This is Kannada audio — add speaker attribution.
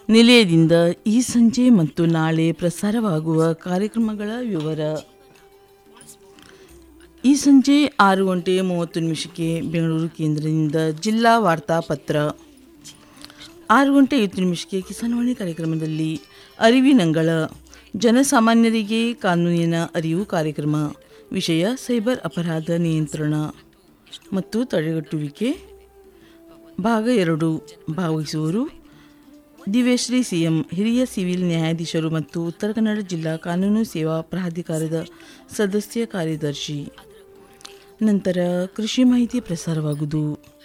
Speaker 1: ನಿಲಯದಿಂದ ಈ ಸಂಜೆ ಮತ್ತು ನಾಳೆ ಪ್ರಸಾರವಾಗುವ ಕಾರ್ಯಕ್ರಮಗಳ ವಿವರ ಈ ಸಂಜೆ ಆರು ಗಂಟೆ ಮೂವತ್ತು ನಿಮಿಷಕ್ಕೆ ಬೆಂಗಳೂರು ಕೇಂದ್ರದಿಂದ ಜಿಲ್ಲಾ ವಾರ್ತಾಪತ್ರ ಆರು ಗಂಟೆ ಐವತ್ತು ನಿಮಿಷಕ್ಕೆ ಕಿಸಾನ್ವಾಣಿ ಕಾರ್ಯಕ್ರಮದಲ್ಲಿ ಅರಿವಿನಂಗಳ ಜನಸಾಮಾನ್ಯರಿಗೆ ಕಾನೂನಿನ ಅರಿವು ಕಾರ್ಯಕ್ರಮ ವಿಷಯ ಸೈಬರ್ ಅಪರಾಧ ನಿಯಂತ್ರಣ ಮತ್ತು ತಡೆಗಟ್ಟುವಿಕೆ ಭಾಗ ಎರಡು ಭಾಗವಹಿಸುವವರು ದಿವ್ಯಶ್ರೀ ಸಿಎಂ ಹಿರಿಯ ಸಿವಿಲ್ ನ್ಯಾಯಾಧೀಶರು ಮತ್ತು ಉತ್ತರ ಕನ್ನಡ ಜಿಲ್ಲಾ ಕಾನೂನು ಸೇವಾ ಪ್ರಾಧಿಕಾರದ ಸದಸ್ಯ ಕಾರ್ಯದರ್ಶಿ ನಂತರ ಕೃಷಿ ಮಾಹಿತಿ ಪ್ರಸಾರವಾಗುವುದು